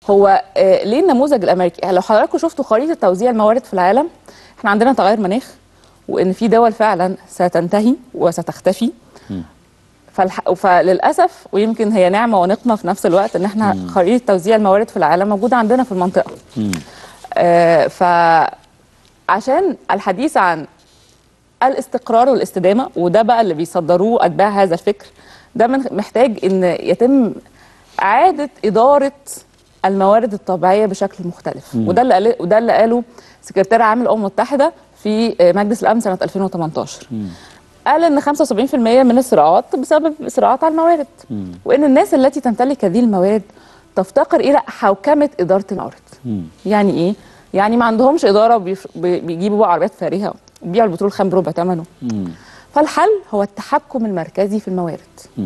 هو آه، ليه النموذج الامريكي يعني لو حضراتكم شفتوا خريطه توزيع الموارد في العالم احنا عندنا تغير مناخ وان في دول فعلا ستنتهي وستختفي فالح... فللاسف ويمكن هي نعمه ونقمه في نفس الوقت ان احنا خريطه توزيع الموارد في العالم موجوده عندنا في المنطقه آه فعشان الحديث عن الاستقرار والاستدامه وده بقى اللي بيصدروه اتباع هذا الفكر ده من محتاج ان يتم اعاده اداره الموارد الطبيعيه بشكل مختلف وده اللي قال وده اللي قاله سكرتير عام الامم المتحده في مجلس الامن سنه 2018 قال ان 75% من الصراعات بسبب صراعات على الموارد وان الناس التي تمتلك هذه الموارد تفتقر الى حوكمه اداره الموارد يعني ايه يعني ما عندهمش اداره وبيف- بي- بيجيبوا بقى عربيات فارهه وبيبيعوا البترول خام بربع ثمنه فالحل هو التحكم المركزي في الموارد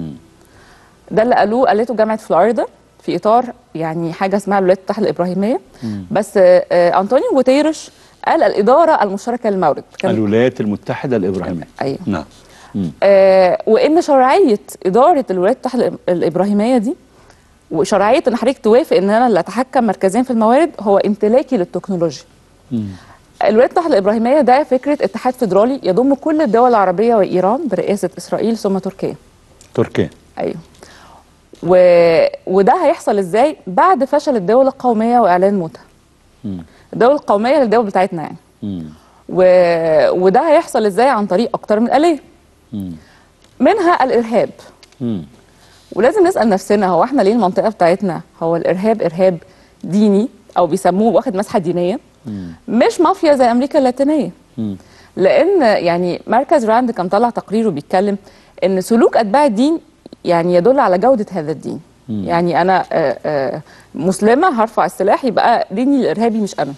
ده اللي قالوه قالته جامعه فلوريدا في اطار يعني حاجه اسمها الولايات المتحده الابراهيميه بس آه، آه، انطونيو جوتيرش قال الاداره المشتركه للمورد كان الولايات المتحده الابراهيميه ايوه نعم آه وان شرعيه اداره الولايات المتحده الابراهيميه دي وشرعيه ان حضرتك توافق ان انا اللي اتحكم مركزيا في الموارد هو امتلاكي للتكنولوجيا. الولايات المتحده الابراهيميه ده فكره اتحاد فيدرالي يضم كل الدول العربيه وايران برئاسه اسرائيل ثم تركيا. تركيا ايوه. و... وده هيحصل ازاي؟ بعد فشل الدول القوميه واعلان موتها. الدول القوميه الدول بتاعتنا يعني. و... وده هيحصل ازاي عن طريق اكتر من اليه. منها الارهاب. ولازم نسال نفسنا هو احنا ليه المنطقه بتاعتنا هو الارهاب ارهاب ديني او بيسموه واخد مسحه دينيه مش مافيا زي امريكا اللاتينيه لان يعني مركز راند كان طلع تقرير وبيتكلم ان سلوك اتباع الدين يعني يدل على جوده هذا الدين يعني انا آه، آه، مسلمه هرفع السلاح يبقى ديني الارهابي مش انا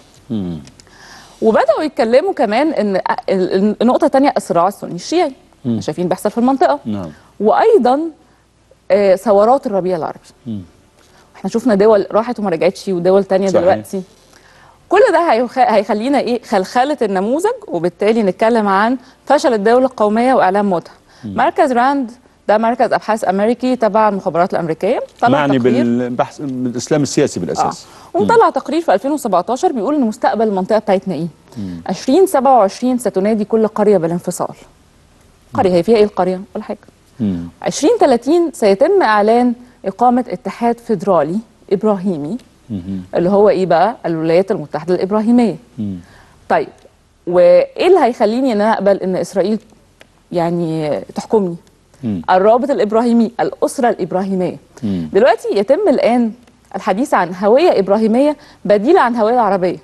وبداوا يتكلموا كمان ان ال- النقطه الثانيه الصراع السني الشيعي احنا شايفين بيحصل في المنطقه نعم وايضا آه، ثورات الربيع العربي احنا شفنا دول راحت وما رجعتش ودول تانية صحيح. دلوقتي كل ده هيخ- هيخلينا ايه خلخله النموذج وبالتالي نتكلم عن فشل الدوله القوميه واعلام موتها مركز راند ده مركز ابحاث امريكي تبع المخابرات الامريكيه طلع معني تقرير بالبحث بالاسلام السياسي اه بالاساس ومطلع تقرير في 2017 بيقول ان مستقبل المنطقه بتاعتنا ايه 2027 ستنادي كل قريه بالانفصال قريه هي فيها ايه القريه ولا حاجه 2030 سيتم اعلان اقامه اتحاد فيدرالي ابراهيمي اللي هو ايه بقى الولايات المتحده الابراهيميه طيب وايه اللي هيخليني ان انا اقبل ان اسرائيل يعني تحكمني الرابط الابراهيمي الاسره الابراهيميه دلوقتي يتم الان الحديث عن هويه ابراهيميه بديله عن هويه عربيه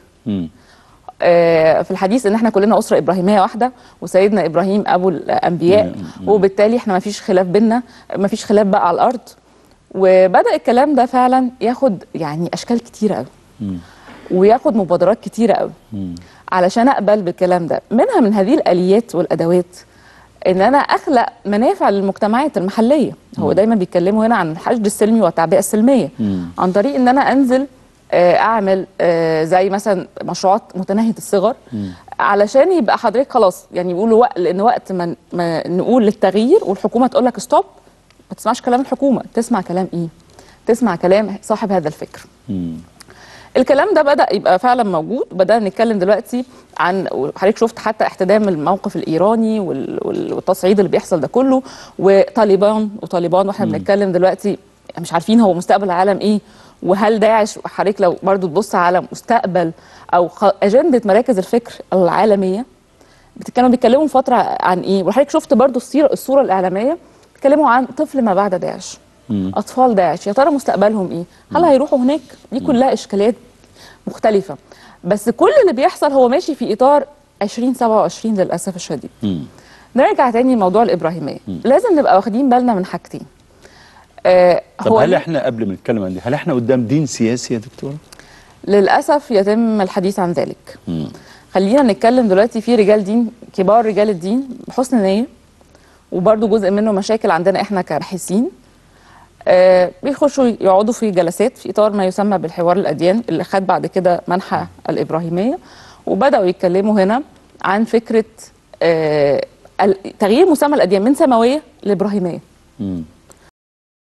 آه، في الحديث ان احنا كلنا اسره ابراهيميه واحده وسيدنا ابراهيم ابو الانبياء وبالتالي احنا ما فيش خلاف بينا ما فيش خلاف بقى على الارض وبدا الكلام ده فعلا ياخد يعني اشكال كتيره قوي وياخد مبادرات كتيره قوي علشان اقبل بالكلام ده منها من هذه الاليات والادوات ان انا اخلق منافع للمجتمعات المحليه هو دايما بيتكلموا هنا عن الحشد السلمي والتعبئه السلميه عن طريق ان انا انزل آه، اعمل آه، زي مثلا مشروعات متناهيه الصغر علشان يبقى حضرتك خلاص يعني بيقولوا وقت لان وقت ما ما نقول للتغيير والحكومه تقول لك ستوب ما تسمعش كلام الحكومه تسمع كلام ايه تسمع كلام صاحب هذا الفكر الكلام ده بدا يبقى فعلا موجود بدانا نتكلم دلوقتي عن وحضرتك شفت حتى احتدام الموقف الايراني وال- وال- والتصعيد اللي بيحصل ده كله وطالبان وطالبان واحنا بنتكلم دلوقتي مش عارفين هو مستقبل العالم ايه وهل داعش حضرتك لو برضو تبص على مستقبل او خ- اجنده مراكز الفكر العالميه بتتكلموا بيتكلموا فتره عن ايه وحضرتك شفت برضو الصوره الصوره الاعلاميه بيتكلموا عن طفل ما بعد داعش اطفال داعش يا ترى مستقبلهم ايه هل هيروحوا هناك دي كلها اشكاليات مختلفه بس كل اللي بيحصل هو ماشي في اطار 2027 للاسف الشديد نرجع تاني لموضوع الابراهيميه لازم نبقى واخدين بالنا من حاجتين آه طب هو هل ليه- احنا قبل ما نتكلم عن دي هل احنا قدام دين سياسي يا دكتوره للاسف يتم الحديث عن ذلك خلينا نتكلم دلوقتي في رجال دين كبار رجال الدين بحسن نيه وبرضه جزء منه مشاكل عندنا احنا كباحثين آه بيخشوا يقعدوا في جلسات في اطار ما يسمى بالحوار الاديان اللي خد بعد كده منحى الابراهيميه وبداوا يتكلموا هنا عن فكره آه ال- تغيير مسمى الاديان من سماويه لابراهيميه